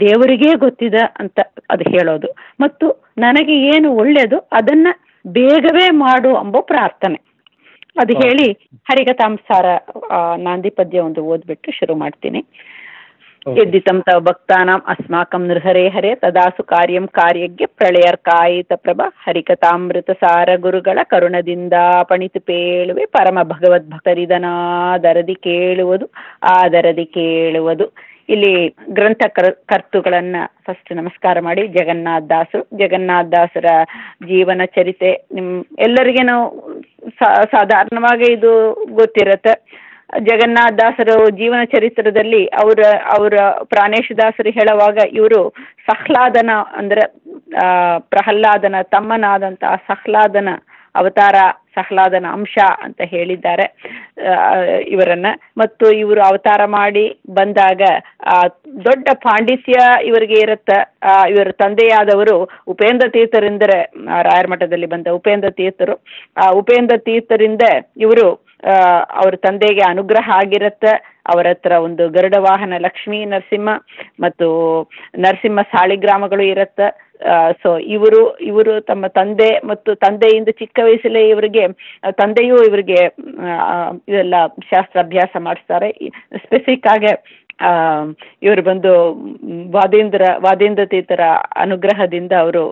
ದೇವರಿಗೇ ಗೊತ್ತಿದೆ ಅಂತ ಅದು ಹೇಳೋದು ಮತ್ತು ನನಗೆ ಏನು ಒಳ್ಳೆಯದು ಅದನ್ನ ಬೇಗವೇ ಮಾಡು ಎಂಬ ಪ್ರಾರ್ಥನೆ ಅದು ಹೇಳಿ ಹರಿಕಥಾಂಸಾರ ಆ, ನಾಂದಿ ಪದ್ಯ ಒಂದು ಓದ್ಬಿಟ್ಟು ಶುರು ಮಾಡ್ತೀನಿ ಯದ್ದಿತಂ ತವ ಭಕ್ತಾನಾಂ ಅಸ್ಮಾಕಂ ನೃಹರೇ ಹರೇ ತದಾಸು ಕಾರ್ಯಂ ಕಾರ್ಯಜ್ಞ ಪ್ರಳಯರ್ಕಾಯಿತ ಪ್ರಭ ಹರಿಕಥಾಮೃತ ಸಾರ ಗುರುಗಳ ಕರುಣದಿಂದ ಪಣಿತು ಪೇಳುವೆ ಪರಮ ಭಗವದ್ ಭಕ್ತರಿದನಾದರದಿ ಕೇಳುವುದು ಆದರದಿ ಕೇಳುವುದು ಇಲ್ಲಿ ಗ್ರಂಥ ಕರ್ ಕರ್ತುಗಳನ್ನ ಫಸ್ಟ್ ನಮಸ್ಕಾರ ಮಾಡಿ ಜಗನ್ನಾಥ ದಾಸರು ಜಗನ್ನಾಥ ದಾಸರ ಜೀವನ ಚರಿತೆ ನಿಮ್ ಎಲ್ಲರಿಗೆ ನಾವು ಸಾ- ಸಾಧಾರಣವಾಗಿ ಇದು ಗೊತ್ತಿರತ್ತೆ ಜಗನ್ನಾಥ ದಾಸರು ಜೀವನ ಚರಿತ್ರದಲ್ಲಿ ಅವರ ಅವರ ಪ್ರಾಣೇಶ ದಾಸರು ಹೇಳುವಾಗ ಇವರು ಸಹ್ಲಾದನ ಅಂದ್ರೆ ಆ, ಪ್ರಹ್ಲಾದನ ತಮ್ಮನಾದಂತಹ ಸಹ್ಲಾದನ ಅವತಾರ ಸಹ್ಲಾದನ ಅಂಶ ಅಂತ ಹೇಳಿದ್ದಾರೆ ಆ, ಇವರನ್ನ ಮತ್ತು ಇವರು ಅವತಾರ ಮಾಡಿ ಬಂದಾಗ ಆ ದೊಡ್ಡ ಪಾಂಡಿತ್ಯ ಇವರಿಗೆ ಇರುತ್ತೆ ಆ, ಇವರ ತಂದೆಯಾದವರು ಉಪೇಂದ್ರ ತೀರ್ಥರಿಂದರೆ ಆ, ರಾಯರ ಮಠದಲ್ಲಿ ಬಂದ ಉಪೇಂದ್ರ ತೀರ್ಥರು ಆ ಉಪೇಂದ್ರ ತೀರ್ಥರಿಂದ ಇವರು ಆ, ಅವ್ರ ತಂದೆಗೆ ಅನುಗ್ರಹ ಆಗಿರತ್ತೆ ಅವರ ಹತ್ರ ಒಂದು ಗರುಡ ವಾಹನ ಲಕ್ಷ್ಮೀ ನರಸಿಂಹ ಮತ್ತು ನರಸಿಂಹ ಸಾಳಿಗ್ರಾಮಗಳು ಇರತ್ತೆ ಸೊ ಇವರು ಇವರು ತಮ್ಮ ತಂದೆ ಮತ್ತು ತಂದೆಯಿಂದ ಚಿಕ್ಕ ವಯಸ್ಸಲ್ಲೇ ಇವರಿಗೆ ಆ, ತಂದೆಯೂ ಇವರಿಗೆ ಆ, ಇದೆಲ್ಲ ಶಾಸ್ತ್ರಾಭ್ಯಾಸ ಮಾಡಿಸ್ತಾರೆ ಸ್ಪೆಸಿಫಿಕ್ ಆಗಿ ಆ, ಇವರು ಬಂದು ಮ್, ವಾದೇಂದ್ರ ವಾದೇಂದ್ರ ತೀರ್ಥರ ಅನುಗ್ರಹದಿಂದ ಅವರು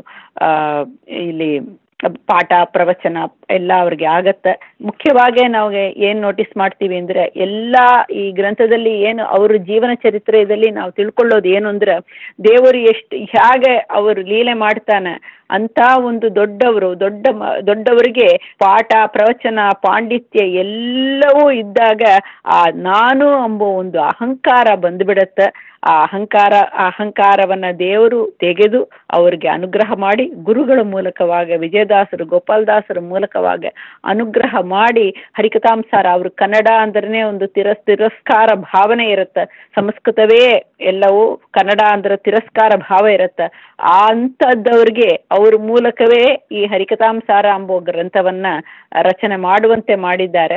ಇಲ್ಲಿ ಪಾಠ ಪ್ರವಚನ ಎಲ್ಲ ಅವ್ರಿಗೆ ಆಗತ್ತೆ ಮುಖ್ಯವಾಗಿ ನಾವು ಏನು ನೋಟಿಸ್ ಮಾಡ್ತೀವಿ ಅಂದರೆ ಎಲ್ಲ ಈ ಗ್ರಂಥದಲ್ಲಿ ಏನು ಅವ್ರ ಜೀವನ ಚರಿತ್ರೆಯಲ್ಲಿ ನಾವು ತಿಳ್ಕೊಳ್ಳೋದು ಏನು ಅಂದ್ರೆ ದೇವರು ಎಷ್ಟು ಹೇಗೆ ಅವರು ಲೀಲೆ ಮಾಡ್ತಾನೆ ಅಂತ ಒಂದು ದೊಡ್ಡವರು ದೊಡ್ಡ ಮ- ದೊಡ್ಡವರಿಗೆ ಪಾಠ ಪ್ರವಚನ ಪಾಂಡಿತ್ಯ ಎಲ್ಲವೂ ಇದ್ದಾಗ ಆ ನಾನು ಎಂಬ ಒಂದು ಅಹಂಕಾರ ಬಂದ್ಬಿಡತ್ತೆ ಆ ಅಹಂಕಾರ ಆ ಅಹಂಕಾರವನ್ನ ದೇವರು ತೆಗೆದು ಅವರಿಗೆ ಅನುಗ್ರಹ ಮಾಡಿ ಗುರುಗಳ ಮೂಲಕವಾಗ ವಿಜಯದಾಸರು ಗೋಪಾಲದಾಸರ ಮೂಲಕವಾಗ ಅನುಗ್ರಹ ಮಾಡಿ ಹರಿಕಥಾಂಸಾರ ಅವರು ಕನ್ನಡ ಅಂದ್ರೆ ಒಂದು ತಿರಸ್ ತಿರಸ್ಕಾರ ಭಾವನೆ ಇರುತ್ತೆ ಸಂಸ್ಕೃತವೇ ಎಲ್ಲವೂ ಕನ್ನಡ ಅಂದ್ರೆ ತಿರಸ್ಕಾರ ಭಾವ ಇರುತ್ತೆ ಆ ಅಂಥದ್ದವ್ರಿಗೆ ಅವ್ರ ಮೂಲಕವೇ ಈ ಹರಿಕಥಾಂಸಾರ ಎಂಬ ಗ್ರಂಥವನ್ನ ರಚನೆ ಮಾಡುವಂತೆ ಮಾಡಿದ್ದಾರೆ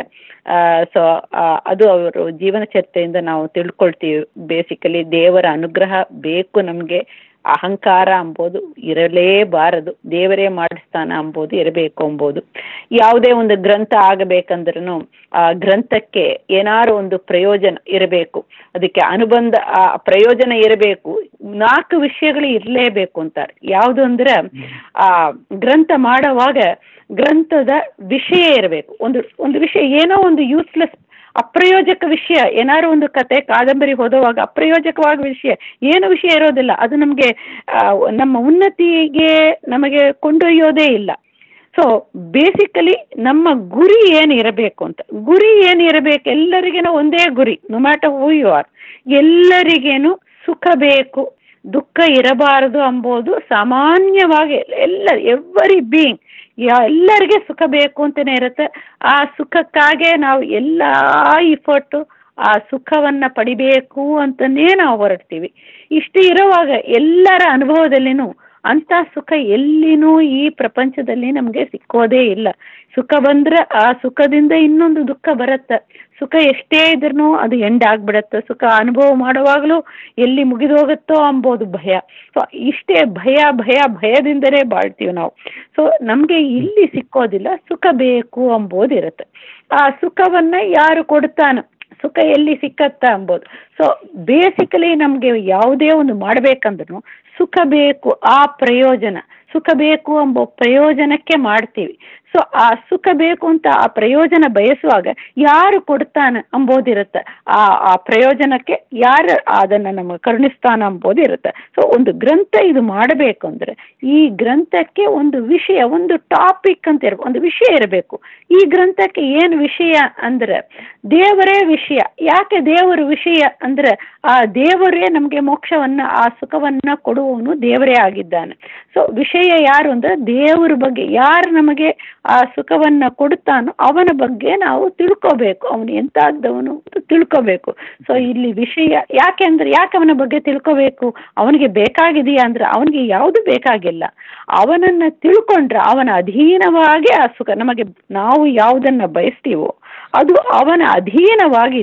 ಸೊ ಅದು ಅವರು ಜೀವನ ಚರಿತ್ರೆಯಿಂದ ನಾವು ತಿಳ್ಕೊಳ್ತೀವಿ ಬೇಸಿಕಲಿ ದೇವರ ಅನುಗ್ರಹ ಬೇಕು ನಮಗೆ ಅಹಂಕಾರ ಅಂಬೋದು ಇರಲೇಬಾರದು ದೇವರೇ ಮಾಡಿಸ್ತಾನ ಅಂಬೋದು ಇರಬೇಕು ಅಂಬೋದು ಯಾವುದೇ ಒಂದು ಗ್ರಂಥ ಆಗಬೇಕಂದ್ರೂ ಆ ಗ್ರಂಥಕ್ಕೆ ಏನಾರು ಒಂದು ಪ್ರಯೋಜನ ಇರಬೇಕು ಅದಕ್ಕೆ ಅನುಬಂಧ ಆ ಪ್ರಯೋಜನ ಇರಬೇಕು ನಾಲ್ಕು ವಿಷಯಗಳು ಇರಲೇಬೇಕು ಅಂತಾರೆ ಯಾವುದು ಅಂದ್ರೆ ಆ ಗ್ರಂಥ ಮಾಡುವಾಗ ಗ್ರಂಥದ ವಿಷಯ ಇರಬೇಕು ಒಂದು ಒಂದು ವಿಷಯ ಏನೋ ಒಂದು ಯೂಸ್ಲೆಸ್ ಅಪ್ರಯೋಜಕ ವಿಷಯ ಏನಾದ್ರು ಒಂದು ಕತೆ ಕಾದಂಬರಿ ಓದುವಾಗ ಅಪ್ರಯೋಜಕವಾದ ವಿಷಯ ಏನು ವಿಷಯ ಇರೋದಿಲ್ಲ ಅದು ನಮಗೆ ನಮ್ಮ ಉನ್ನತಿಗೆ ನಮಗೆ ಕೊಂಡೊಯ್ಯೋದೇ ಇಲ್ಲ ಸೊ ಬೇಸಿಕಲಿ ನಮ್ಮ ಗುರಿ ಏನು ಇರಬೇಕು ಅಂತ ಗುರಿ ಏನು ಇರಬೇಕು ಎಲ್ಲರಿಗೇನು ಒಂದೇ ಗುರಿ no matter who you are ಎಲ್ಲರಿಗೇನು ಸುಖ ಬೇಕು ದುಃಖ ಇರಬಾರದು ಅಂಬೋದು ಸಾಮಾನ್ಯವಾಗಿ ಎಲ್ಲ ಎವ್ರಿ ಬೀಯಿಂಗ್ ಎಲ್ಲರಿಗೆ ಸುಖ ಬೇಕು ಅಂತಲೇ ಇರುತ್ತೆ ಆ ಸುಖಕ್ಕಾಗೆ ನಾವು ಎಲ್ಲ ಇಫರ್ಟು ಆ ಸುಖವನ್ನು ಪಡಿಬೇಕು ಅಂತಲೇ ನಾವು ಹೊರಡ್ತೀವಿ ಇಷ್ಟು ಇರುವಾಗ ಎಲ್ಲರ ಅನುಭವದಲ್ಲಿನೂ ಅಂಥ ಸುಖ ಎಲ್ಲಿನೂ ಈ ಪ್ರಪಂಚದಲ್ಲಿ ನಮಗೆ ಸಿಕ್ಕೋದೇ ಇಲ್ಲ ಸುಖ ಬಂದ್ರೆ ಆ ಸುಖದಿಂದ ಇನ್ನೊಂದು ದುಃಖ ಬರುತ್ತೆ ಸುಖ ಎಷ್ಟೇ ಇದ್ರೂ ಅದು ಎಂಡ್ ಆಗ್ಬಿಡತ್ತೆ ಸುಖ ಅನುಭವ ಮಾಡುವಾಗಲೂ ಎಲ್ಲಿ ಮುಗಿದೋಗುತ್ತೋ ಅಂಬೋದು ಭಯ ಸೊ ಇಷ್ಟೇ ಭಯ ಭಯ ಭಯದಿಂದಲೇ ಬಾಳ್ತೀವಿ ನಾವು ಸೊ ನಮಗೆ ಇಲ್ಲಿ ಸಿಕ್ಕೋದಿಲ್ಲ ಸುಖ ಬೇಕು ಅಂಬೋದಿರುತ್ತೆ ಆ ಸುಖವನ್ನು ಯಾರು ಕೊಡ್ತಾನೆ ಸುಖ ಎಲ್ಲಿ ಸಿಕ್ಕತ್ತ ಅಂಬೋದು ಸೊ ಬೇಸಿಕಲಿ ನಮಗೆ ಯಾವುದೇ ಒಂದು ಮಾಡಬೇಕಂದ್ರೂ ಸುಖ ಬೇಕು ಆ ಪ್ರಯೋಜನ ಸುಖ ಬೇಕು ಎಂಬ ಪ್ರಯೋಜನಕ್ಕೆ ಮಾಡ್ತೀವಿ ಸೊ ಆ ಸುಖ ಬೇಕು ಅಂತ ಆ ಪ್ರಯೋಜನ ಬಯಸುವಾಗ ಯಾರು ಕೊಡ್ತಾನೆ ಅಂಬೋದಿರುತ್ತೆ ಆ ಆ ಪ್ರಯೋಜನಕ್ಕೆ ಯಾರು ಅದನ್ನು ನಮಗೆ ಕರುಣಿಸ್ತಾನ ಅಂಬೋದಿರುತ್ತೆ ಸೊ ಒಂದು ಗ್ರಂಥ ಇದು ಮಾಡಬೇಕು ಅಂದರೆ ಈ ಗ್ರಂಥಕ್ಕೆ ಒಂದು ವಿಷಯ ಒಂದು ಟಾಪಿಕ್ ಅಂತ ಇರಬೇಕು ಒಂದು ವಿಷಯ ಇರಬೇಕು ಈ ಗ್ರಂಥಕ್ಕೆ ಏನು ವಿಷಯ ಅಂದರೆ ದೇವರೇ ವಿಷಯ ಯಾಕೆ ದೇವರು ವಿಷಯ ಅಂದರೆ ಆ ದೇವರೇ ನಮಗೆ ಮೋಕ್ಷವನ್ನು ಆ ಸುಖವನ್ನು ಕೊಡುವವನು ದೇವರೇ ಆಗಿದ್ದಾನೆ ಸೊ ವಿಷಯ ಯಾರು ಅಂದರೆ ದೇವರ ಬಗ್ಗೆ ಯಾರು ನಮಗೆ ಆ ಸುಖವನ್ನು ಕೊಡುತ್ತಾನೋ ಅವನ ಬಗ್ಗೆ ನಾವು ತಿಳ್ಕೋಬೇಕು ಅವನು ಎಂತಾದ್ದವನು ಅಂತ ತಿಳ್ಕೋಬೇಕು ಸೊ ಇಲ್ಲಿ ವಿಷಯ ಯಾಕೆ ಅಂದರೆ ಯಾಕೆ ಅವನ ಬಗ್ಗೆ ತಿಳ್ಕೋಬೇಕು ಅವನಿಗೆ ಬೇಕಾಗಿದೆಯಾ ಅಂದರೆ ಅವನಿಗೆ ಯಾವುದು ಬೇಕಾಗಿಲ್ಲ ಅವನನ್ನು ತಿಳ್ಕೊಂಡ್ರೆ ಅವನ ಅಧೀನವಾಗಿ ಆ ಸುಖ ನಮಗೆ ನಾವು ಯಾವುದನ್ನು ಬಯಸ್ತೀವೋ ಅದು ಅವನ ಅಧೀನವಾಗಿದೆ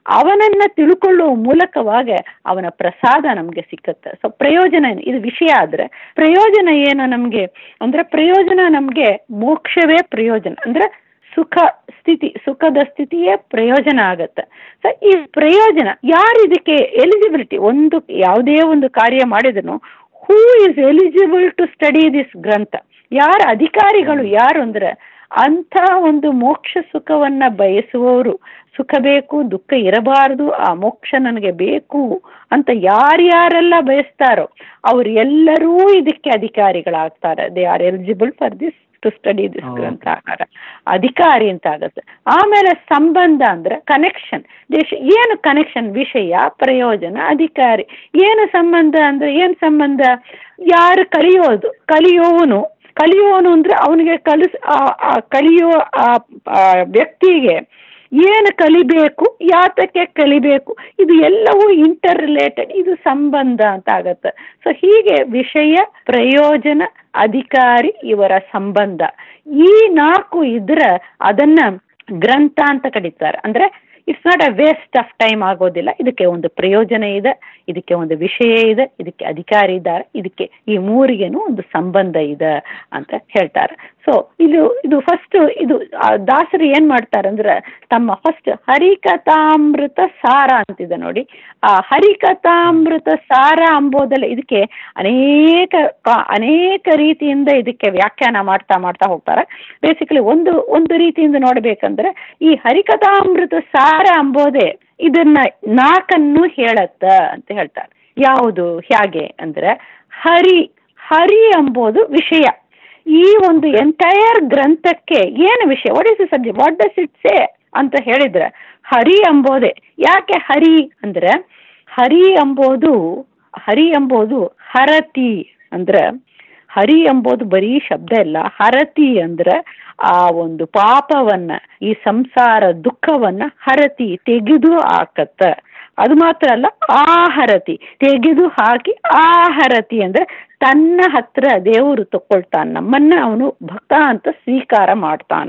ಅವನನ್ನ ತಿಳ್ಕೊಳ್ಳುವ ಮೂಲಕವಾಗ ಅವನ ಪ್ರಸಾದ ನಮಗೆ ಸಿಕ್ಕತ್ತೆ ಸೊ ಪ್ರಯೋಜನ ಏನು? ಇದು ವಿಷಯ ಆದ್ರೆ ಪ್ರಯೋಜನ ಏನು ನಮಗೆ ಅಂದ್ರೆ ಪ್ರಯೋಜನ ನಮಗೆ ಮೋಕ್ಷವೇ ಪ್ರಯೋಜನ ಅಂದ್ರೆ ಸುಖ ಸ್ಥಿತಿ ಸುಖದ ಸ್ಥಿತಿಯೇ ಪ್ರಯೋಜನ ಆಗತ್ತೆ ಸೊ ಈ ಪ್ರಯೋಜನ ಯಾರು ಇದಕ್ಕೆ ಎಲಿಜಿಬಿಲಿಟಿ ಒಂದು ಯಾವುದೇ ಒಂದು ಕಾರ್ಯ ಮಾಡಿದನು who is eligible to study this ಗ್ರಂಥ ಯಾರ ಅಧಿಕಾರಿಗಳು ಯಾರು ಅಂದ್ರೆ ಅಂಥ ಒಂದು ಮೋಕ್ಷ ಸುಖವನ್ನ ಬಯಸುವವರು ಸುಖ ಬೇಕು ದುಃಖ ಇರಬಾರದು ಆ ಮೋಕ್ಷ ನನಗೆ ಬೇಕು ಅಂತ ಯಾರ್ಯಾರೆಲ್ಲ ಬಯಸ್ತಾರೋ ಅವ್ರು ಎಲ್ಲರೂ ಇದಕ್ಕೆ ಅಧಿಕಾರಿಗಳಾಗ್ತಾರೆ they are eligible for this to study this ಗ್ರಂಥಾಗಾರ ಅಧಿಕಾರಿ ಅಂತ ಆಗುತ್ತೆ ಆಮೇಲೆ ಸಂಬಂಧ ಅಂದ್ರೆ ಕನೆಕ್ಷನ್ ದೇಶ ಏನು ಕನೆಕ್ಷನ್ ವಿಷಯ ಪ್ರಯೋಜನ ಅಧಿಕಾರಿ ಏನು ಸಂಬಂಧ ಅಂದ್ರೆ ಏನು ಸಂಬಂಧ ಯಾರು ಕಲಿಯೋದು ಕಲಿಯೋವನು ಕಲಿಯೋನು ಅಂದ್ರೆ ಅವನಿಗೆ ಕಲಿಸ್ ಆ- ಆ ಕಲಿಯೋ ಆ ಆ ವ್ಯಕ್ತಿಗೆ ಏನು ಕಲಿಬೇಕು ಯಾತಕ್ಕೆ ಕಲಿಬೇಕು ಇದು ಎಲ್ಲವೂ ಇಂಟರ್ ರಿಲೇಟೆಡ್ ಇದು ಸಂಬಂಧ ಅಂತ ಆಗತ್ತೆ ಸೊ ಹೀಗೆ ವಿಷಯ ಪ್ರಯೋಜನ ಅಧಿಕಾರಿ ಇವರ ಸಂಬಂಧ ಈ ನಾಲ್ಕು ಇದ್ರೆ ಅದನ್ನ ಗ್ರಂಥ ಅಂತ ಕರೀತಾರೆ ಅಂದ್ರೆ it's not a waste of time ಆಗೋದಿಲ್ಲ ಇದಕ್ಕೆ ಒಂದು ಪ್ರಯೋಜನ ಇದೆ ಇದಕ್ಕೆ ಒಂದು ವಿಷಯ ಇದೆ ಇದಕ್ಕೆ ಅಧಿಕಾರಿ ಇದ್ದಾರೆ ಇದಕ್ಕೆ ಈ ಮೂರಿಗೇನು ಒಂದು ಸಂಬಂಧ ಇದೆ ಅಂತ ಹೇಳ್ತಾರೆ ಸೊ ಇದು ಇದು ಫಸ್ಟ್ ಇದು ಆ ದಾಸರು ಏನ್ ಮಾಡ್ತಾರೆ ಅಂದ್ರೆ ತಮ್ಮ ಫಸ್ಟ್ ಹರಿಕಥಾಮೃತ ಸಾರ ಅಂತಿದೆ ನೋಡಿ ಆ ಹರಿಕಥಾಮೃತ ಸಾರ ಅಂಬೋದಲ್ಲ ಇದಕ್ಕೆ ಅನೇಕ ಕ- ಅನೇಕ ರೀತಿಯಿಂದ ಇದಕ್ಕೆ ವ್ಯಾಖ್ಯಾನ ಮಾಡ್ತಾ ಮಾಡ್ತಾ ಹೋಗ್ತಾರೆ ಬೇಸಿಕಲಿ ಒಂದು ಒಂದು ರೀತಿಯಿಂದ ನೋಡ್ಬೇಕಂದ್ರೆ ಈ ಹರಿಕಥಾಮೃತ ಸಾರ ಅಂಬೋದೇ ಇದನ್ನ ನಾಲ್ಕನ್ನು ಹೇಳತ್ತ ಅಂತ ಹೇಳ್ತಾರೆ ಯಾವುದು ಹೇಗೆ ಅಂದ್ರೆ ಹರಿ ಹರಿ ಎಂಬುದು ವಿಷಯ ಈ ಒಂದು ಎಂಟೈರ್ ಗ್ರಂಥಕ್ಕೆ ಏನು ವಿಷಯ what is the subject what does it say ಅಂತ ಹೇಳಿದ್ರೆ ಹರಿ ಎಂಬುದೇ ಯಾಕೆ ಹರಿ ಅಂದ್ರೆ ಹರಿ ಎಂಬುದು ಹರಿ ಎಂಬುದು ಹರತಿ ಅಂದ್ರೆ ಹರಿ ಎಂಬುದು ಬರೀ ಶಬ್ದ ಇಲ್ಲ ಹರತಿ ಅಂದ್ರೆ ಆ ಒಂದು ಪಾಪವನ್ನ ಈ ಸಂಸಾರ ದುಃಖವನ್ನ ಹರತಿ ತೆಗೆದು ಹಾಕತ್ತ ಅದು ಮಾತ್ರ ಅಲ್ಲ ಆಹರತಿ ತೆಗೆದು ಹಾಕಿ ಆಹರತಿ ಅಂದ್ರೆ ತನ್ನ ಹತ್ರ ದೇವರು ತಕೊಳ್ತಾನ ನಮ್ಮನ್ನ ಅವನು ಭಕ್ತ ಅಂತ ಸ್ವೀಕಾರ ಮಾಡ್ತಾನ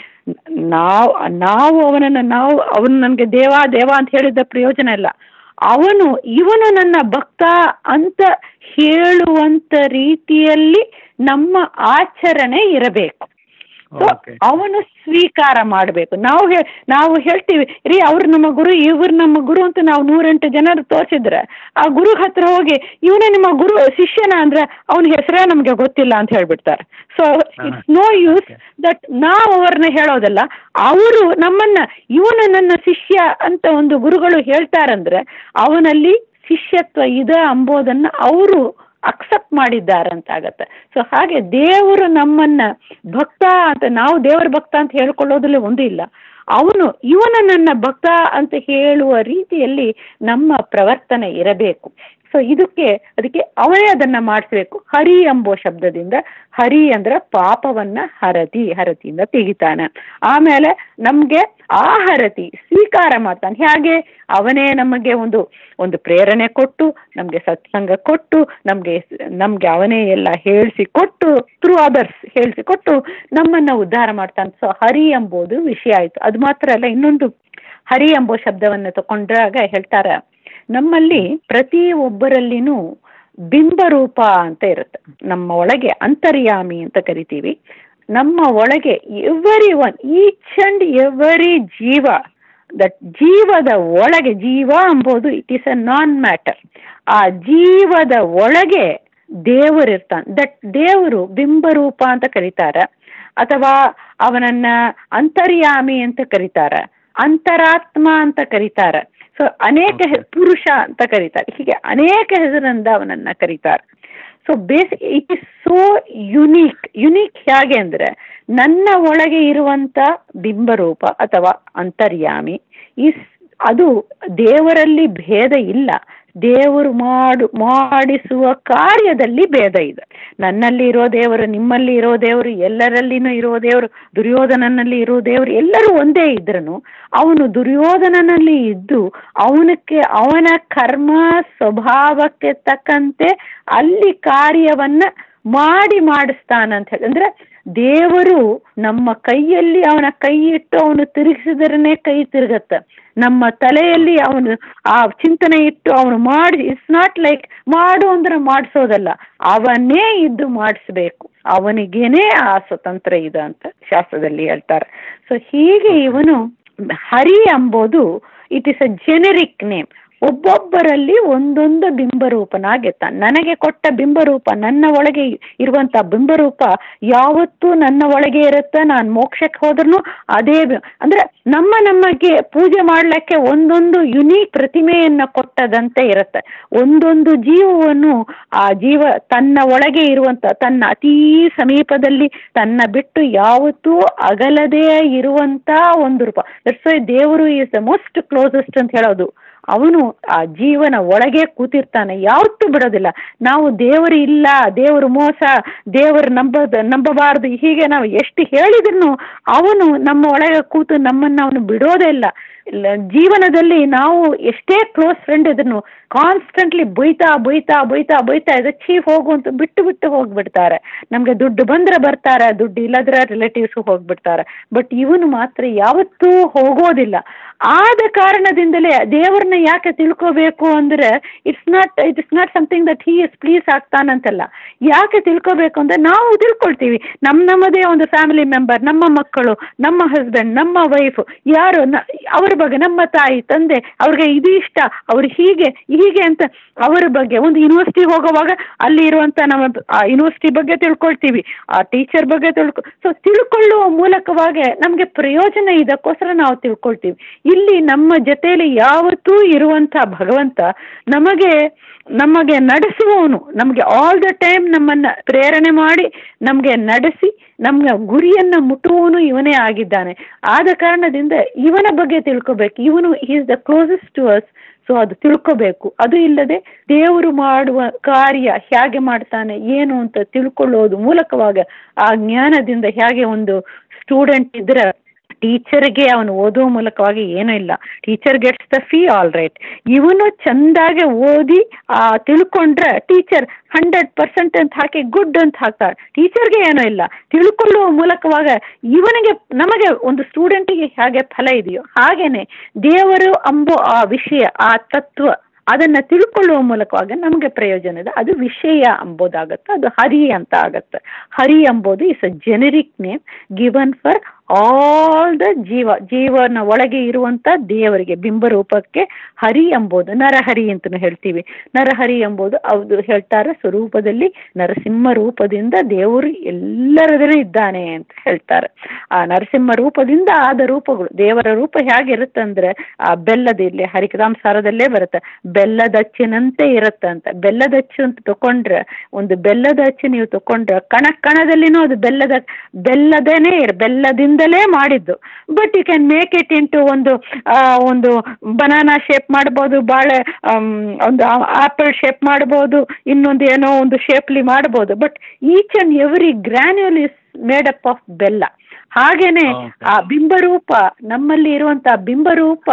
ನಾವು ನಾವು ಅವನನ್ನ ನಾವು ಅವನು ನನಗೆ ದೇವ ದೇವ ಅಂತ ಹೇಳಿದ ಪ್ರಯೋಜನ ಇಲ್ಲ ಅವನು ಇವನು ನನ್ನ ಭಕ್ತ ಅಂತ ಹೇಳುವಂತ ರೀತಿಯಲ್ಲಿ ನಮ್ಮ ಆಚರಣೆ ಇರಬೇಕು ಸೊ Okay. ಅವನು ಸ್ವೀಕಾರ ಮಾಡಬೇಕು ನಾವು ಹೇ- ನಾವು ಹೇಳ್ತೀವಿ ರೀ ಅವ್ರು ನಮ್ಮ ಗುರು ಇವ್ರು ನಮ್ಮ ಗುರು ಅಂತ ನಾವು ನೂರೆಂಟು ಜನರು ತೋರಿಸಿದ್ರೆ ಆ ಗುರು ಹತ್ರ ಹೋಗಿ ಇವನೇ ನಿಮ್ಮ ಗುರು ಶಿಷ್ಯನ ಅಂದ್ರೆ ಅವನ ಹೆಸರೇ ನಮಗೆ ಗೊತ್ತಿಲ್ಲ ಅಂತ ಹೇಳ್ಬಿಡ್ತಾರೆ so it's no use that ನಾವು ಅವ್ರನ್ನ ಹೇಳೋದಲ್ಲ ಅವರು ನಮ್ಮನ್ನ ಇವನು ನನ್ನ ಶಿಷ್ಯ ಅಂತ ಒಂದು ಗುರುಗಳು ಹೇಳ್ತಾರಂದ್ರೆ ಅವನಲ್ಲಿ ಶಿಷ್ಯತ್ವ ಇದೆ ಅಂಬೋದನ್ನ ಅವರು ಅಕ್ಸೆಪ್ಟ್ ಮಾಡಿದ್ದಾರೆ ಅಂತ ಆಗತ್ತೆ ಸೊ ಹಾಗೆ ದೇವರು ನಮ್ಮನ್ನ ಭಕ್ತ ಅಂತ ನಾವು ದೇವರ ಭಕ್ತ ಅಂತ ಹೇಳ್ಕೊಳ್ಳೋದ್ರಲ್ಲಿ ಒಂದು ಇಲ್ಲ ಅವನು ಇವನ ನನ್ನ ಭಕ್ತ ಅಂತ ಹೇಳುವ ರೀತಿಯಲ್ಲಿ ನಮ್ಮ ಪ್ರವರ್ತನೆ ಇರಬೇಕು ಸೊ ಇದಕ್ಕೆ ಅದಕ್ಕೆ ಅವನೇ ಅದನ್ನ ಮಾಡಿಸ್ಬೇಕು ಹರಿ ಎಂಬೋ ಶಬ್ದದಿಂದ ಹರಿ ಅಂದ್ರೆ ಪಾಪವನ್ನ ಹರತಿ ಹರತಿಯಿಂದ ತೆಗಿತಾನೆ ಆಮೇಲೆ ನಮ್ಗೆ ಆ ಹರತಿ ಸ್ವೀಕಾರ ಮಾಡ್ತಾನೆ ಹೇಗೆ ಅವನೇ ನಮಗೆ ಒಂದು ಒಂದು ಪ್ರೇರಣೆ ಕೊಟ್ಟು ನಮಗೆ ಸತ್ಸಂಗ ಕೊಟ್ಟು ನಮಗೆ ನಮ್ಗೆ ಅವನೇ ಎಲ್ಲ ಹೇಳಿಸಿ ಕೊಟ್ಟು ಥ್ರೂ ಅದರ್ಸ್ ಹೇಳಿಸಿ ಕೊಟ್ಟು ನಮ್ಮನ್ನ ಉದ್ಧಾರ ಮಾಡ್ತಾನೆ ಸೊ ಹರಿ ಎಂಬುದು ವಿಷಯ ಆಯ್ತು ಅದು ಮಾತ್ರ ಅಲ್ಲ ಇನ್ನೊಂದು ಹರಿ ಎಂಬೋ ಶಬ್ದವನ್ನು ತಗೊಂಡಾಗ ಹೇಳ್ತಾರೆ ನಮ್ಮಲ್ಲಿ ಪ್ರತಿ ಒಬ್ಬರಲ್ಲಿನೂ ಬಿಂಬರೂಪ ಅಂತ ಇರುತ್ತೆ ನಮ್ಮ ಒಳಗೆ ಅಂತರ್ಯಾಮಿ ಅಂತ ಕರಿತೀವಿ ನಮ್ಮ ಒಳಗೆ every one each and every ಜೀವ ದಟ್ ಜೀವದ ಒಳಗೆ ಜೀವ ಎಂಬುದು it is a non matter ಆ ಜೀವದ ಒಳಗೆ ದೇವರಿರ್ತಾನೆ ದಟ್ ದೇವರು ಬಿಂಬರೂಪ ಅಂತ ಕರೀತಾರೆ ಅಥವಾ ಅವನನ್ನ ಅಂತರ್ಯಾಮಿ ಅಂತ ಕರೀತಾರೆ ಅಂತರಾತ್ಮ ಅಂತ ಕರೀತಾರೆ ಸೊ ಅನೇಕ ಹೆ- ಪುರುಷ ಅಂತ ಕರೀತಾರೆ ಹೀಗೆ ಅನೇಕ ಹೆಸರಿಂದ ಅವನನ್ನ ಕರೀತಾರೆ so basic it is so unique unique ಹೇಗೆ ಅಂದ್ರೆ ನನ್ನ ಒಳಗೆ ಇರುವಂತ ಬಿಂಬರೂಪ ಅಥವಾ ಅಂತರ್ಯಾಮಿ ಇಸ್ ಅದು ದೇವರಲ್ಲಿ ಭೇದ ಇಲ್ಲ ದೇವರು ಮಾಡು ಮಾಡಿಸುವ ಕಾರ್ಯದಲ್ಲಿ ಭೇದ ಇದೆ ನನ್ನಲ್ಲಿ ಇರೋ ದೇವರು ನಿಮ್ಮಲ್ಲಿ ಇರೋ ದೇವರು ಎಲ್ಲರಲ್ಲಿನೂ ಇರೋ ದೇವರು ದುರ್ಯೋಧನನಲ್ಲಿ ಇರೋ ದೇವರು ಎಲ್ಲರೂ ಒಂದೇ ಇದ್ರನು ಅವನು ದುರ್ಯೋಧನನಲ್ಲಿ ಇದ್ದು ಅವನಕ್ಕೆ ಅವನ ಕರ್ಮ ಸ್ವಭಾವಕ್ಕೆ ತಕ್ಕಂತೆ ಅಲ್ಲಿ ಕಾರ್ಯವನ್ನ ಮಾಡಿ ಮಾಡಿಸ್ತಾನಂತ ಹೇಳಿ ಅಂದ್ರೆ ದೇವರು ನಮ್ಮ ಕೈಯಲ್ಲಿ ಅವನ ಕೈ ಇಟ್ಟು ಅವನು ತಿರುಗಿಸಿದ್ರೇ ಕೈ ತಿರುಗತ್ತೆ ನಮ್ಮ ತಲೆಯಲ್ಲಿ ಅವನು ಆ ಚಿಂತನೆ ಇಟ್ಟು ಅವನು ಮಾಡಿ ಇಟ್ಸ್ ನಾಟ್ ಲೈಕ್ ಮಾಡು ಅಂದ್ರೆ ಮಾಡಿಸೋದಲ್ಲ ಅವನೇ ಇದ್ದು ಮಾಡಿಸ್ಬೇಕು ಅವನಿಗೇನೆ ಆ ಸ್ವತಂತ್ರ ಇದೆ ಅಂತ ಶಾಸ್ತ್ರದಲ್ಲಿ ಹೇಳ್ತಾರೆ ಸೊ ಹೀಗೆ ಇವನು ಹರಿ ಎಂಬುದು it is a generic name ಒಬ್ಬೊಬ್ಬರಲ್ಲಿ ಒಂದೊಂದು ಬಿಂಬರೂಪನಾಗೆತ್ತ ನನಗೆ ಕೊಟ್ಟ ಬಿಂಬರೂಪ ನನ್ನ ಒಳಗೆ ಇರುವಂತ ಬಿಂಬರೂಪ ಯಾವತ್ತೂ ನನ್ನ ಒಳಗೆ ಇರುತ್ತೆ ನಾನು ಮೋಕ್ಷಕ್ಕೆ ಹೋದ್ರೂ ಅದೇ ಅಂದ್ರೆ ನಮ್ಮ ನಮಗೆ ಪೂಜೆ ಮಾಡ್ಲಿಕ್ಕೆ ಒಂದೊಂದು ಯುನೀಕ್ ಪ್ರತಿಮೆಯನ್ನ ಕೊಟ್ಟದಂತೆ ಇರುತ್ತೆ ಒಂದೊಂದು ಜೀವವನ್ನು ಆ ಜೀವ ತನ್ನ ಒಳಗೆ ಇರುವಂತ ತನ್ನ ಅತೀ ಸಮೀಪದಲ್ಲಿ ತನ್ನ ಬಿಟ್ಟು ಯಾವತ್ತೂ ಅಗಲದೇ ಇರುವಂತ ಒಂದು ರೂಪ ದಟ್ಸ್ ವೈ ದೇವರು ಈಸ್ ದ ಮೋಸ್ಟ್ ಕ್ಲೋಸೆಸ್ಟ್ ಅಂತ ಹೇಳೋದು ಅವನು ಆ ಜೀವನ ಒಳಗೆ ಕೂತಿರ್ತಾನೆ ಯಾವತ್ತೂ ಬಿಡೋದಿಲ್ಲ ನಾವು ದೇವರು ಇಲ್ಲ ದೇವರು ಮೋಸ ದೇವರು ನಂಬದ ನಂಬಬಾರದು ಹೀಗೆ ನಾವು ಎಷ್ಟು ಹೇಳಿದ್ರು ಅವನು ನಮ್ಮ ಒಳಗೆ ಕೂತು ನಮ್ಮನ್ನು ಅವನು ಬಿಡೋದೇ ಇಲ್ಲ ಇಲ್ಲ ಜೀವನದಲ್ಲಿ ನಾವು ಎಷ್ಟೇ ಕ್ಲೋಸ್ ಫ್ರೆಂಡ್ ಇದ್ರು ಕಾನ್ಸ್ಟೆಂಟ್ಲಿ ಬೈತಾ ಬೈತಾ ಬೈತಾ ಬೈತಾ ಇದೆ ಚೀಫ್ ಹೋಗು ಅಂತ ಬಿಟ್ಟು ಬಿಟ್ಟು ಹೋಗ್ಬಿಡ್ತಾರೆ ನಮಗೆ ದುಡ್ಡು ಬಂದ್ರೆ ಬರ್ತಾರೆ ದುಡ್ಡು ಇಲ್ಲದ್ರೆ ರಿಲೇಟಿವ್ಸ್ ಹೋಗ್ಬಿಡ್ತಾರೆ ಬಟ್ ಇವನು ಮಾತ್ರ ಯಾವತ್ತೂ ಹೋಗೋದಿಲ್ಲ ಆದ ಕಾರಣದಿಂದಲೇ ದೇವರನ್ನ ಯಾಕೆ ತಿಳ್ಕೋಬೇಕು ಅಂದ್ರೆ it's not it is not something that he is please ಆಗ್ತಾನಂತಲ್ಲ ಯಾಕೆ ತಿಳ್ಕೋಬೇಕು ಅಂದ್ರೆ ನಾವು ತಿಳ್ಕೊಳ್ತೀವಿ ನಮ್ಮ ನಮ್ಮದೇ ಒಂದು ಫ್ಯಾಮಿಲಿ ಮೆಂಬರ್ ನಮ್ಮ ಮಕ್ಕಳು ನಮ್ಮ ಹಸ್ಬೆಂಡ್ ನಮ್ಮ ವೈಫ್ ಯಾರು ಅವರ ಬಗ್ಗೆ ನಮ್ಮ ತಾಯಿ ತಂದೆ ಅವ್ರಿಗೆ ಇದು ಇಷ್ಟ ಅವ್ರು ಹೀಗೆ ಹೀಗೆ ಅಂತ ಅವರ ಬಗ್ಗೆ ಒಂದು ಯೂನಿವರ್ಸಿಟಿ ಹೋಗುವಾಗ ಅಲ್ಲಿ ಇರುವಂತ ನಮ್ಮ ಆ ಯೂನಿವರ್ಸಿಟಿ ಬಗ್ಗೆ ತಿಳ್ಕೊಳ್ತೀವಿ ಆ ಟೀಚರ್ ಬಗ್ಗೆ ತಿಳ್ಕೊ ಸೊ ತಿಳ್ಕೊಳ್ಳುವ ಮೂಲಕವಾಗಿ ನಮಗೆ ಪ್ರಯೋಜನ ಇದಕ್ಕೋಸ್ಕರ ನಾವು ತಿಳ್ಕೊಳ್ತೀವಿ ಇಲ್ಲಿ ನಮ್ಮ ಜೊತೆಯಲ್ಲಿ ಯಾವತ್ತೂ ಇರುವಂಥ ಭಗವಂತ ನಮಗೆ ನಮಗೆ ನಡೆಸುವವನು ನಮಗೆ ಆಲ್ ದ ಟೈಮ್ ನಮ್ಮನ್ನ ಪ್ರೇರಣೆ ಮಾಡಿ ನಮಗೆ ನಡೆಸಿ ನಮ್ಗೆ ಗುರಿಯನ್ನ ಮುಟ್ಟುವವನು ಇವನೇ ಆಗಿದ್ದಾನೆ ಆದ ಕಾರಣದಿಂದ ಇವನ ಬಗ್ಗೆ ತಿಳ್ಕೊಬೇಕು ಇವನು is the closest to us so ಅದು ತಿಳ್ಕೋಬೇಕು ಅದು ಇಲ್ಲದೆ ದೇವರು ಮಾಡುವ ಕಾರ್ಯ ಹೇಗೆ ಮಾಡ್ತಾನೆ ಏನು ಅಂತ ತಿಳ್ಕೊಳ್ಳೋದು ಮೂಲಕವಾಗ ಆ ಜ್ಞಾನದಿಂದ ಹೇಗೆ ಒಂದು ಸ್ಟೂಡೆಂಟ್ ಇದ್ರೆ ಟೀಚರ್ಗೆ ಅವನು ಓದುವ ಮೂಲಕವಾಗಿ ಏನೂ ಇಲ್ಲ teacher gets the fee all right ಇವನು ಚೆಂದಾಗೆ ಓದಿ ಆ ತಿಳ್ಕೊಂಡ್ರೆ ಟೀಚರ್ ಹಂಡ್ರೆಡ್ ಪರ್ಸೆಂಟ್ ಅಂತ ಹಾಕಿ ಗುಡ್ ಅಂತ ಹಾಕ್ತಾಳೆ ಟೀಚರ್ಗೆ ಏನೂ ಇಲ್ಲ ತಿಳ್ಕೊಳ್ಳುವ ಮೂಲಕವಾಗ ಇವನಿಗೆ ನಮಗೆ ಒಂದು ಸ್ಟೂಡೆಂಟಿಗೆ ಹೇಗೆ ಫಲ ಇದೆಯೋ ಹಾಗೇನೆ ದೇವರು ಅಂಬೋ ಆ ವಿಷಯ ಆ ತತ್ವ ಅದನ್ನ ತಿಳ್ಕೊಳ್ಳುವ ಮೂಲಕವಾಗಿ ನಮಗೆ ಪ್ರಯೋಜನ ಇದೆ ಅದು ವಿಷಯ ಅಂಬೋದಾಗತ್ತೆ ಅದು ಹರಿ ಅಂತ ಆಗತ್ತೆ ಹರಿ ಎಂಬುದು is a generic name given for all the ಜೀವ ಜೀವನ ಒಳಗೆ ಇರುವಂತ ದೇವರಿಗೆ ಬಿಂಬರೂಪಕ್ಕೆ ಹರಿ ಎಂಬುದು ನರಹರಿ ಅಂತಲೂ ಹೇಳ್ತೀವಿ ನರಹರಿ ಎಂಬುದು ಅದು ಹೇಳ್ತಾರೆ ಸ್ವರೂಪದಲ್ಲಿ ನರಸಿಂಹ ರೂಪದಿಂದ ದೇವರು ಎಲ್ಲರದೇ ಇದ್ದಾನೆ ಅಂತ ಹೇಳ್ತಾರೆ ಆ ನರಸಿಂಹ ರೂಪದಿಂದ ಆದ ರೂಪಗಳು ದೇವರ ರೂಪ ಹೇಗಿರುತ್ತೆ ಅಂದ್ರೆ ಆ ಬೆಲ್ಲದ ಇಲ್ಲಿ ಹರಿಕದಾಂಸಾರದಲ್ಲೇ ಬರುತ್ತೆ ಬೆಲ್ಲದ ಅಚ್ಚಿನಂತೆ ಇರುತ್ತೆ ಅಂತ ಬೆಲ್ಲದ ಅಚ್ಚು ಅಂತ ತಕೊಂಡ್ರೆ ಒಂದು ಬೆಲ್ಲದ ಅಚ್ಚು ನೀವು ತಕೊಂಡ್ರೆ ಕಣ ಕಣದಲ್ಲಿನೂ ಅದು ಬೆಲ್ಲದ ಬೆಲ್ಲದೇನೆ ಬೆಲ್ಲದಿಂದಲೇ ಮಾಡಿದ್ದು but you can make it into ಒಂದು ಒಂದು ಬನಾನಾ ಶೇಪ್ ಮಾಡ್ಬೋದು ಬಾಳೆ ಒಂದು ಆಪಲ್ ಶೇಪ್ ಮಾಡ್ಬೋದು ಇನ್ನೊಂದು ಏನೋ ಒಂದು ಶೇಪ್ಲಿ ಮಾಡ್ಬೋದು but each and every granule is made up of ಬೆಲ್ಲ ಹಾಗೇನೆ ಆ ಬಿಂಬರೂಪ ನಮ್ಮಲ್ಲಿ ಇರುವಂತ ಬಿಂಬರೂಪ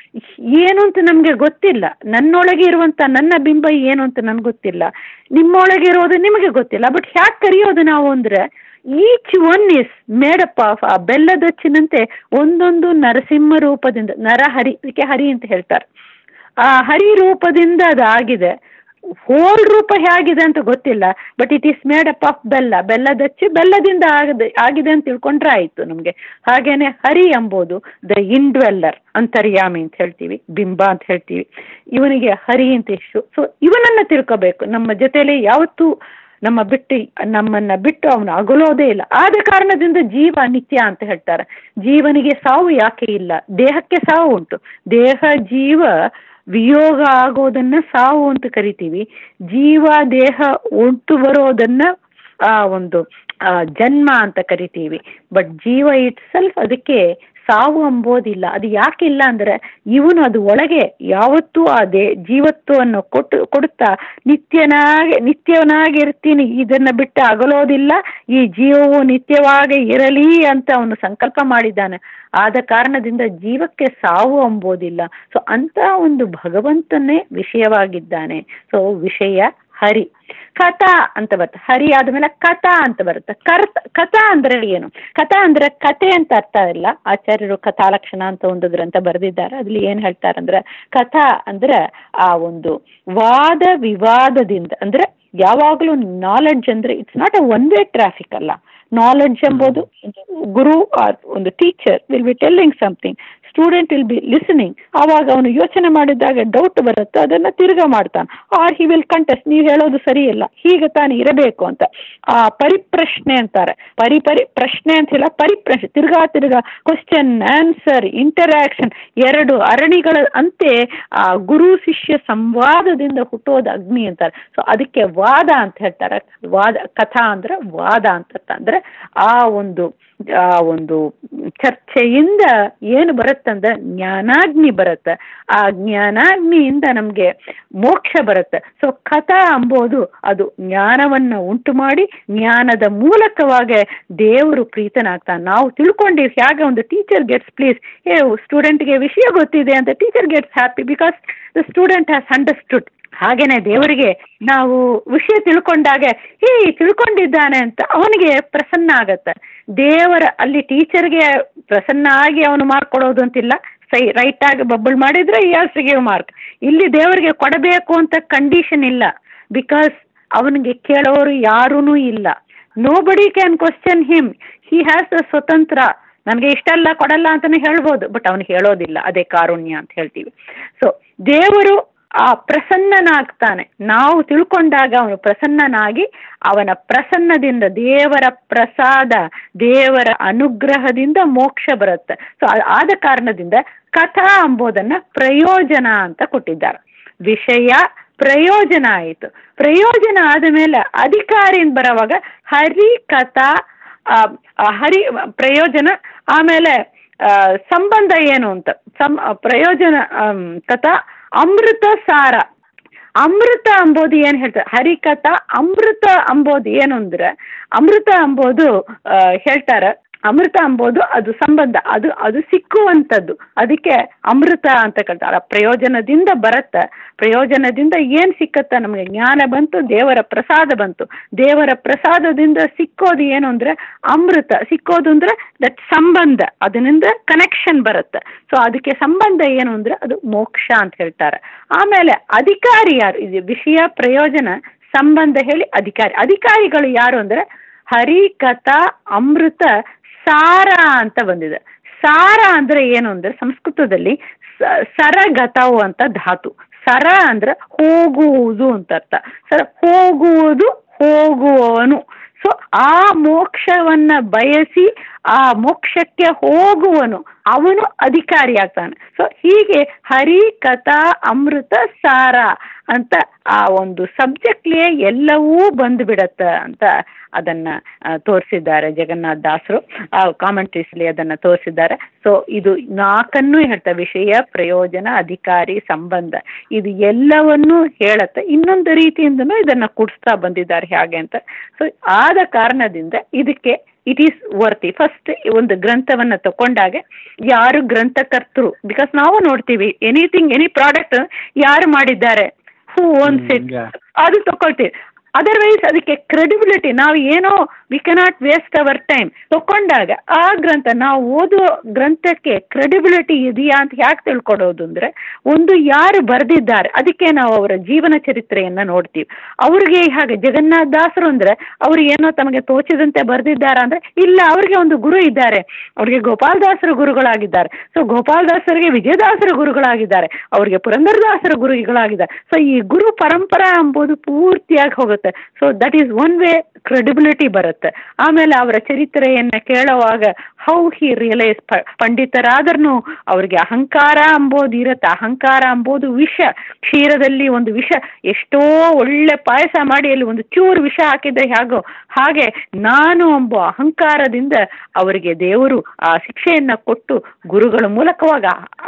ಏನು ಅಂತ ನಮ್ಗೆ ಗೊತ್ತಿಲ್ಲ ನನ್ನೊಳಗೆ ಇರುವಂತ ನನ್ನ ಬಿಂಬ ಏನು ಅಂತ ನನ್ಗೆ ಗೊತ್ತಿಲ್ಲ ನಿಮ್ಮೊಳಗೆ ಇರೋದು ನಿಮಗೆ ಗೊತ್ತಿಲ್ಲ ಬಟ್ ಹ್ಯಾಕ್ ಕರೆಯೋದು ನಾವು ಅಂದ್ರೆ each one is made up of ಆ ಬೆಲ್ಲದಚ್ಚಿನಂತೆ ಒಂದೊಂದು ನರಸಿಂಹ ರೂಪದಿಂದ ನರಹರಿ ಇದಕ್ಕೆ ಹರಿ ಅಂತ ಹೇಳ್ತಾರೆ ಆ ಹರಿ ರೂಪದಿಂದ ಅದಾಗಿದೆ ಹೋಲ್ ರೂಪ ಹೇಗಿದೆ ಅಂತ ಗೊತ್ತಿಲ್ಲ but it is made up of ಬೆಲ್ಲ ಬೆಲ್ಲದಚ್ಚಿ ಬೆಲ್ಲದಿಂದ ಆಗದೆ ಆಗಿದೆ ಅಂತ ತಿಳ್ಕೊಂಡ್ರೆ ಆಯಿತು ನಮಗೆ ಹಾಗೇನೆ ಹರಿ ಎಂಬುದು ದ ಇಂಡ್ವೆಲ್ಲರ್ ಅಂತರ್ಯಾಮಿ ಅಂತ ಹೇಳ್ತೀವಿ ಬಿಂಬ ಅಂತ ಹೇಳ್ತೀವಿ ಇವನಿಗೆ ಹರಿ ಅಂತ ಇಷ್ಟು ಸೊ ಇವನನ್ನು ತಿಳ್ಕೋಬೇಕು ನಮ್ಮ ಜೊತೆಯಲ್ಲಿ ಯಾವತ್ತೂ ನಮ್ಮ ಬಿಟ್ಟು ನಮ್ಮನ್ನ ಬಿಟ್ಟು ಅವನು ಅಗಲೋದೇ ಇಲ್ಲ ಆದ ಕಾರಣದಿಂದ ಜೀವ ನಿತ್ಯ ಅಂತ ಹೇಳ್ತಾರೆ ಜೀವನಿಗೆ ಸಾವು ಯಾಕೆ ಇಲ್ಲ ದೇಹಕ್ಕೆ ಸಾವು ಉಂಟು ದೇಹ ಜೀವ ವಿಯೋಗ ಆಗೋದನ್ನ ಸಾವು ಅಂತ ಕರಿತೀವಿ ಜೀವ ದೇಹ ಒಟ್ಟು ಬರೋದನ್ನ ಆ ಒಂದು ಜನ್ಮ ಅಂತ ಕರಿತೀವಿ ಬಟ್ ಜೀವ ಇಟ್ ಸೆಲ್ಫ್ ಅದಕ್ಕೆ ಸಾವು ಅಂಬೋದಿಲ್ಲ ಅದು ಯಾಕಿಲ್ಲ ಅಂದ್ರೆ ಇವನು ಅದು ಒಳಗೆ ಯಾವತ್ತೂ ಆ ದೇ ಜೀವತ್ವವನ್ನು ಕೊಟ್ಟು ಕೊಡುತ್ತಾ ನಿತ್ಯನಾಗಿ ನಿತ್ಯವನಾಗಿರ್ತೀನಿ ಇದನ್ನ ಬಿಟ್ಟು ಅಗಲೋದಿಲ್ಲ ಈ ಜೀವವು ನಿತ್ಯವಾಗಿ ಇರಲಿ ಅಂತ ಅವನು ಸಂಕಲ್ಪ ಮಾಡಿದ್ದಾನೆ ಆದ ಕಾರಣದಿಂದ ಜೀವಕ್ಕೆ ಸಾವು ಅಂಬೋದಿಲ್ಲ ಸೊ ಅಂತ ಒಂದು ಭಗವಂತನೇ ವಿಷಯವಾಗಿದ್ದಾನೆ ಸೊ ವಿಷಯ ಹರಿ ಕಥಾ ಅಂತ ಬರುತ್ತೆ ಹರಿ ಆದ್ಮೇಲೆ ಕಥಾ ಅಂತ ಬರುತ್ತೆ ಕರ್ತ ಕಥಾ ಅಂದ್ರೆ ಏನು ಕಥಾ ಅಂದ್ರೆ ಕತೆ ಅಂತ ಅರ್ಥ ಇಲ್ಲ ಆಚಾರ್ಯರು ಕಥಾಲಕ್ಷಣ ಅಂತ ಒಂದು ಗ್ರಂಥ ಬರೆದಿದ್ದಾರೆ ಅದ್ರಲ್ಲಿ ಏನ್ ಹೇಳ್ತಾರಂದ್ರೆ ಕಥಾ ಅಂದ್ರೆ ಆ ಒಂದು ವಾದ ವಿವಾದದಿಂದ ಅಂದ್ರೆ ಯಾವಾಗಲೂ ನಾಲೆಡ್ಜ್ ಅಂದ್ರೆ it's not a one way traffic ಅಲ್ಲ ನಾಲೆಡ್ಜ್ ಎಂಬುದು ಗುರು ಆರ್ ಒಂದು teacher will be telling something student will be listening ಆವಾಗ ಅವನು ಯೋಚನೆ ಮಾಡಿದಾಗ ಡೌಟ್ ಬರುತ್ತೆ ಅದನ್ನ ತಿರ್ಗಾ ಮಾಡ್ತಾನೆ ಆರ್ ಹಿ ವಿಲ್ ಕಂಟೆಸ್ಟ್ ನೀವು ಹೇಳೋದು ಸರಿಯಿಲ್ಲ ಹೀಗೆ ತಾನು ಇರಬೇಕು ಅಂತ ಆ ಪರಿಪ್ರಶ್ನೆ ಅಂತಾರೆ ಪರಿ ಪರಿ ಪ್ರಶ್ನೆ ಅಂತ ಹೇಳ ಪರಿಪ್ರಶ್ನೆ ತಿರ್ಗಾ ತಿರ್ಗಾ ಕ್ವಶನ್ ಆನ್ಸರ್ ಇಂಟರಾಕ್ಷನ್ ಎರಡು ಅರಣಿಗಳ ಅಂತೆ ಆ ಗುರು ಶಿಷ್ಯ ಸಂವಾದದಿಂದ ಹುಟ್ಟೋದು ಅಗ್ನಿ ಅಂತಾರೆ ಸೊ ಅದಕ್ಕೆ ವಾದ ಅಂತ ಹೇಳ್ತಾರೆ ವಾದ ಕಥಾ ಅಂದ್ರೆ ವಾದ ಅಂತ ಅಂದ್ರೆ ಆ ಒಂದು ಆ ಒಂದು ಚರ್ಚೆಯಿಂದ ಏನು ಬರುತ್ತಂದ್ರೆ ಜ್ಞಾನಾಗ್ನಿ ಬರುತ್ತೆ ಆ ಜ್ಞಾನಾಗ್ನಿಯಿಂದ ನಮಗೆ ಮೋಕ್ಷ ಬರುತ್ತೆ ಸೊ ಕಥಾ ಅಂಬೋದು ಅದು ಜ್ಞಾನವನ್ನ ಉಂಟು ಮಾಡಿ ಜ್ಞಾನದ ಮೂಲಕವಾಗಿ ದೇವರು ಪ್ರೀತನಾಗ್ತಾನೆ ನಾವು ತಿಳ್ಕೊಂಡಿವಿ ಹೇಗೆ ಒಂದು ಟೀಚರ್ ಗೆಟ್ಸ್ ಪ್ಲೀಸ್ ಏ ಸ್ಟೂಡೆಂಟ್ಗೆ ವಿಷಯ ಗೊತ್ತಿದೆ ಅಂತ teacher gets happy because the student has understood ಹಾಗೇನೆ ದೇವರಿಗೆ ನಾವು ವಿಷಯ ತಿಳ್ಕೊಂಡಾಗ ಹೇ ತಿಳ್ಕೊಂಡಿದ್ದಾನೆ ಅಂತ ಅವನಿಗೆ ಪ್ರಸನ್ನ ಆಗತ್ತೆ ದೇವರ ಅಲ್ಲಿ ಟೀಚರ್ಗೆ ಪ್ರಸನ್ನ ಆಗಿ ಅವನು ಮಾರ್ಕ್ ಕೊಡೋದು ಅಂತಿಲ್ಲ ಸೈ ರೈಟ್ ಆಗಿ ಬಬ್ಬಲ್ ಮಾಡಿದ್ರೆ ಯಾಸ್ಗೆ ಮಾರ್ಕ್ ಇಲ್ಲಿ ದೇವರಿಗೆ ಕೊಡಬೇಕು ಅಂತ ಕಂಡೀಷನ್ ಇಲ್ಲ ಬಿಕಾಸ್ ಅವನಿಗೆ ಕೇಳೋರು ಯಾರೂ ಇಲ್ಲ nobody can question him he has the ಸ್ವತಂತ್ರ ನನಗೆ ಇಷ್ಟಲ್ಲ ಕೊಡಲ್ಲ ಅಂತಾನೆ ಹೇಳ್ಬೋದು ಬಟ್ ಅವನು ಹೇಳೋದಿಲ್ಲ ಅದೇ ಕಾರುಣ್ಯ ಅಂತ ಹೇಳ್ತೀವಿ ಸೊ ದೇವರು ಆ ಪ್ರಸನ್ನನಾಗ್ತಾನೆ ನಾವು ತಿಳ್ಕೊಂಡಾಗ ಅವನು ಪ್ರಸನ್ನನಾಗಿ ಅವನ ಪ್ರಸನ್ನದಿಂದ ದೇವರ ಪ್ರಸಾದ ದೇವರ ಅನುಗ್ರಹದಿಂದ ಮೋಕ್ಷ ಬರುತ್ತೆ ಸೊ ಆದ ಕಾರಣದಿಂದ ಕಥಾ ಅಂಬೋದನ್ನ ಪ್ರಯೋಜನ ಅಂತ ಕೊಟ್ಟಿದ್ದಾರೆ ವಿಷಯ ಪ್ರಯೋಜನ ಆಯಿತು ಪ್ರಯೋಜನ ಆದ ಮೇಲೆ ಅಧಿಕಾರಿಯಿಂದ ಬರೋವಾಗ ಹರಿ ಕಥಾ ಹರಿ ಪ್ರಯೋಜನ ಆಮೇಲೆ ಸಂಬಂಧ ಏನು ಅಂತ ಸಂ ಪ್ರಯೋಜನ ಕಥಾ ಅಮೃತ ಸಾರ ಅಮೃತ ಅಂಬೋದು ಏನು ಹೇಳ್ತಾರೆ ಹರಿಕಥಾ ಅಮೃತ ಅಂಬೋದು ಏನು ಅಂದ್ರೆ ಅಮೃತ ಅಂಬೋದು ಹೇಳ್ತಾರೆ ಅಮೃತ ಅಂಬೋದು ಅದು ಸಂಬಂಧ ಅದು ಅದು ಸಿಕ್ಕುವಂಥದ್ದು ಅದಕ್ಕೆ ಅಮೃತ ಅಂತ ಕಳ್ತಾರೆ ಪ್ರಯೋಜನದಿಂದ ಬರುತ್ತೆ ಪ್ರಯೋಜನದಿಂದ ಏನು ಸಿಕ್ಕತ್ತ ನಮಗೆ ಜ್ಞಾನ ಬಂತು ದೇವರ ಪ್ರಸಾದ ಬಂತು ದೇವರ ಪ್ರಸಾದದಿಂದ ಸಿಕ್ಕೋದು ಏನು ಅಂದರೆ ಅಮೃತ ಸಿಕ್ಕೋದು ಅಂದರೆ ದಟ್ ಸಂಬಂಧ ಅದರಿಂದ ಕನೆಕ್ಷನ್ ಬರುತ್ತೆ ಸೊ ಅದಕ್ಕೆ ಸಂಬಂಧ ಏನು ಅಂದರೆ ಅದು ಮೋಕ್ಷ ಅಂತ ಹೇಳ್ತಾರೆ ಆಮೇಲೆ ಅಧಿಕಾರಿ ಯಾರು ಇದು ವಿಷಯ ಪ್ರಯೋಜನ ಸಂಬಂಧ ಹೇಳಿ ಅಧಿಕಾರಿ ಅಧಿಕಾರಿಗಳು ಯಾರು ಅಂದರೆ ಹರಿಕಥಾ ಅಮೃತ ಸಾರ ಅಂತ ಬಂದಿದೆ ಸಾರ ಅಂದ್ರೆ ಏನು ಅಂದ್ರೆ ಸಂಸ್ಕೃತದಲ್ಲಿ ಸರಗತವು ಅಂತ ಧಾತು ಸರ ಅಂದ್ರೆ ಹೋಗುವುದು ಅಂತ ಅರ್ಥ ಸರ ಹೋಗುವುದು ಹೋಗುವವನು ಸೊ ಆ ಮೋಕ್ಷವನ್ನ ಬಯಸಿ ಆ ಮೋಕ್ಷಕ್ಕೆ ಹೋಗುವನು ಅವನು ಅಧಿಕಾರಿ ಆಗ್ತಾನೆ ಸೊ ಹೀಗೆ ಹರಿ ಕಥಾ ಅಮೃತ ಸಾರ ಅಂತ ಆ ಒಂದು ಸಬ್ಜೆಕ್ಟ್ಲಿಯೇ ಎಲ್ಲವೂ ಬಂದುಬಿಡತ್ತ ಅಂತ ಅದನ್ನ ತೋರಿಸಿದ್ದಾರೆ ಜಗನ್ನಾಥ್ ದಾಸರು ಆ ಕಾಮೆಂಟ್ರೀಸ್ಲಿ ಅದನ್ನ ತೋರಿಸಿದ್ದಾರೆ ಸೊ ಇದು ನಾಲ್ಕನ್ನೂ ಹೇಳ್ತಾ ವಿಷಯ ಪ್ರಯೋಜನ ಅಧಿಕಾರಿ ಸಂಬಂಧ ಇದು ಎಲ್ಲವನ್ನೂ ಹೇಳತ್ತೆ ಇನ್ನೊಂದು ರೀತಿಯಿಂದನೂ ಇದನ್ನ ಕೂಡಿಸ್ತಾ ಬಂದಿದ್ದಾರೆ ಹೇಗೆ ಅಂತ ಸೊ ಆದ ಕಾರಣದಿಂದ ಇದಕ್ಕೆ ಇಟ್ ಈಸ್ ವರ್ತಿ ಫಸ್ಟ್ ಒಂದು ಗ್ರಂಥವನ್ನ ತಕೊಂಡಾಗ ಯಾರು ಗ್ರಂಥಕರ್ತರು ಬಿಕಾಸ್ ನಾವು ನೋಡ್ತೀವಿ ಎನಿಥಿಂಗ್ ಎನಿ ಪ್ರಾಡಕ್ಟ್ ಯಾರು ಮಾಡಿದ್ದಾರೆ ಹೂ ಓನ್ಸ್ ಇಟ್ ಅದು ತಗೊಳ್ತೀವಿ ಅದರ್ವೈಸ್ ಅದಕ್ಕೆ ಕ್ರೆಡಿಬಿಲಿಟಿ ನಾವು ಏನೋ we cannot waste our time ತಕೊಂಡಾಗ ಆ ಗ್ರಂಥ ನಾವು ಓದುವ ಗ್ರಂಥಕ್ಕೆ ಕ್ರೆಡಿಬಿಲಿಟಿ ಇದೆಯಾ ಅಂತ ಯಾಕೆ ತಿಳ್ಕೊಡೋದು ಅಂದರೆ ಒಂದು ಯಾರು ಬರೆದಿದ್ದಾರೆ ಅದಕ್ಕೆ ನಾವು ಅವರ ಜೀವನ ಚರಿತ್ರೆಯನ್ನು ನೋಡ್ತೀವಿ ಅವ್ರಿಗೆ ಹಾಗೆ ಜಗನ್ನಾಥ ದಾಸರು ಅಂದರೆ ಅವ್ರು ಏನೋ ತಮಗೆ ತೋಚಿದಂತೆ ಬರೆದಿದ್ದಾರಾ ಅಂದರೆ ಇಲ್ಲ ಅವ್ರಿಗೆ ಒಂದು ಗುರು ಇದ್ದಾರೆ ಅವ್ರಿಗೆ ಗೋಪಾಲದಾಸರ ಗುರುಗಳಾಗಿದ್ದಾರೆ ಸೊ ಗೋಪಾಲದಾಸರಿಗೆ ವಿಜಯದಾಸರ ಗುರುಗಳಾಗಿದ್ದಾರೆ ಅವ್ರಿಗೆ ಪುರಂದರದಾಸರ ಗುರುಗಳಾಗಿದ್ದಾರೆ ಸೊ ಈ ಗುರು ಪರಂಪರಾ ಎಂಬುದು ಪೂರ್ತಿಯಾಗಿ ಹೋಗುತ್ತೆ so that is one way credibility ಬರುತ್ತೆ ಆಮೇಲೆ ಅವರ ಚರಿತ್ರೆಯನ್ನು ಕೇಳುವಾಗ ಹೌ ಹಿ ರಿಯಲೈಸ್ ಪಂಡಿತರಾದ್ರೂ ಅವ್ರಿಗೆ ಅಹಂಕಾರ ಅಂಬೋದು ಇರುತ್ತೆ ಅಹಂಕಾರ ಅಂಬೋದು ವಿಷ ಕ್ಷೀರದಲ್ಲಿ ಒಂದು ವಿಷ ಎಷ್ಟೋ ಒಳ್ಳೆ ಪಾಯಸ ಮಾಡಿ ಅಲ್ಲಿ ಒಂದು ಚೂರು ವಿಷ ಹಾಕಿದ್ರೆ ಹೇಗೋ ಹಾಗೆ ನಾನು ಎಂಬ ಅಹಂಕಾರದಿಂದ ಅವರಿಗೆ ದೇವರು ಆ ಶಿಕ್ಷೆಯನ್ನು ಕೊಟ್ಟು ಗುರುಗಳ ಮೂಲಕವಾಗ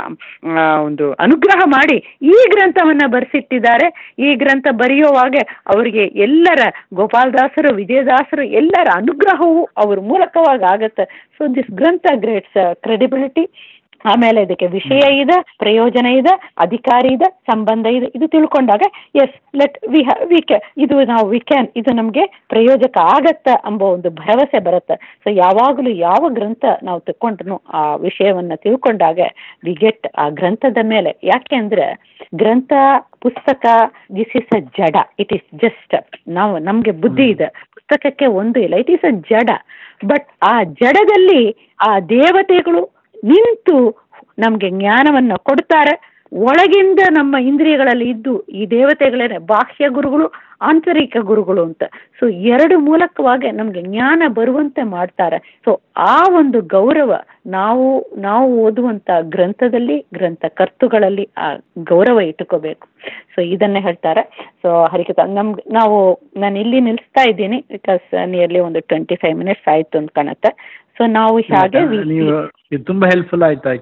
ಒಂದು ಅನುಗ್ರಹ ಮಾಡಿ ಈ ಗ್ರಂಥವನ್ನು ಬರೆಸಿಟ್ಟಿದ್ದಾರೆ ಈ ಗ್ರಂಥ ಬರೆಯುವಾಗ ಅವರಿಗೆ ಎಲ್ಲರ ಗೋಪಾಲದಾಸರು ವಿಜಯದಾಸರು ಎಲ್ಲರ ಅನುಗ್ರಹವು ಅವ್ರ ಮೂಲಕವಾಗಿ ಆಗತ್ತೆ ಸೊ ದಿಸ್ ಗ್ರಂಥ ಗ್ರೇಟ್ಸ್ ಕ್ರೆಡಿಬಿಲಿಟಿ ಆಮೇಲೆ ಇದಕ್ಕೆ ವಿಷಯ ಇದೆ ಪ್ರಯೋಜನ ಇದೆ ಅಧಿಕಾರಿ ಇದೆ ಸಂಬಂಧ ಇದೆ ಇದು ತಿಳ್ಕೊಂಡಾಗ ಎಸ್ ಲೆಟ್ ವಿ ವಿ ಕ್ಯಾ ಇದು ನಾವು ವಿ ಕ್ಯಾನ್ ಇದು ನಮಗೆ ಪ್ರಯೋಜಕ ಆಗತ್ತ ಎಂಬ ಒಂದು ಭರವಸೆ ಬರುತ್ತೆ ಸೊ ಯಾವಾಗಲೂ ಯಾವ ಗ್ರಂಥ ನಾವು ತಗೊಂಡ್ರು ಆ ವಿಷಯವನ್ನು ತಿಳ್ಕೊಂಡಾಗ ವಿ ಗೆಟ್ ಆ ಗ್ರಂಥದ ಮೇಲೆ ಯಾಕೆ ಅಂದರೆ ಗ್ರಂಥ ಪುಸ್ತಕ ದಿಸ್ ಇಸ್ ಅ ಜಡ ಇಟ್ ಈಸ್ ಜಸ್ಟ್ ನಾವು ನಮಗೆ ಬುದ್ಧಿ ಇದೆ ಪುಸ್ತಕಕ್ಕೆ ಒಂದು ಇಲ್ಲ ಇಟ್ ಈಸ್ ಅ ಜಡ ಬಟ್ ಆ ಜಡದಲ್ಲಿ ಆ ದೇವತೆಗಳು ನಿಂತು ನಮಗೆ ಜ್ಞಾನವನ್ನು ಕೊಡ್ತಾರೆ ಒಳಗಿಂದ ನಮ್ಮ ಇಂದ್ರಿಯಗಳಲ್ಲಿ ಇದ್ದು ಈ ದೇವತೆಗಳೇನೆ ಬಾಹ್ಯ ಗುರುಗಳು ಆಂತರಿಕ ಗುರುಗಳು ಅಂತ ಸೊ ಎರಡು ಮೂಲಕವಾಗಿ ನಮಗೆ ಜ್ಞಾನ ಬರುವಂತೆ ಮಾಡ್ತಾರೆ ಸೊ ಆ ಒಂದು ಗೌರವ ನಾವು ನಾವು ಓದುವಂಥ ಗ್ರಂಥದಲ್ಲಿ ಗ್ರಂಥ ಕರ್ತುಗಳಲ್ಲಿ ಆ ಗೌರವ ಇಟ್ಟುಕೋಬೇಕು ಸೊ ಇದನ್ನೇ ಹೇಳ್ತಾರೆ ಸೊ ಹರಿಕಥ ನಮ್ಗೆ ನಾವು ನಾನು ಇಲ್ಲಿ ನಿಲ್ಲಿಸ್ತಾ ಇದ್ದೀನಿ ಬಿಕಾಸ್ ನಿಯರ್ಲಿ ಒಂದು ಟ್ವೆಂಟಿ ಫೈವ್ ಮಿನಿಟ್ಸ್ ಆಯಿತು ಅಂತ ಕಾಣುತ್ತೆ ಸೊ ನಾವು ಹಾಗೆ ನೀವು ಇದು ತುಂಬಾ ಹೆಲ್ಪ್ಫುಲ್ ಆಯ್ತು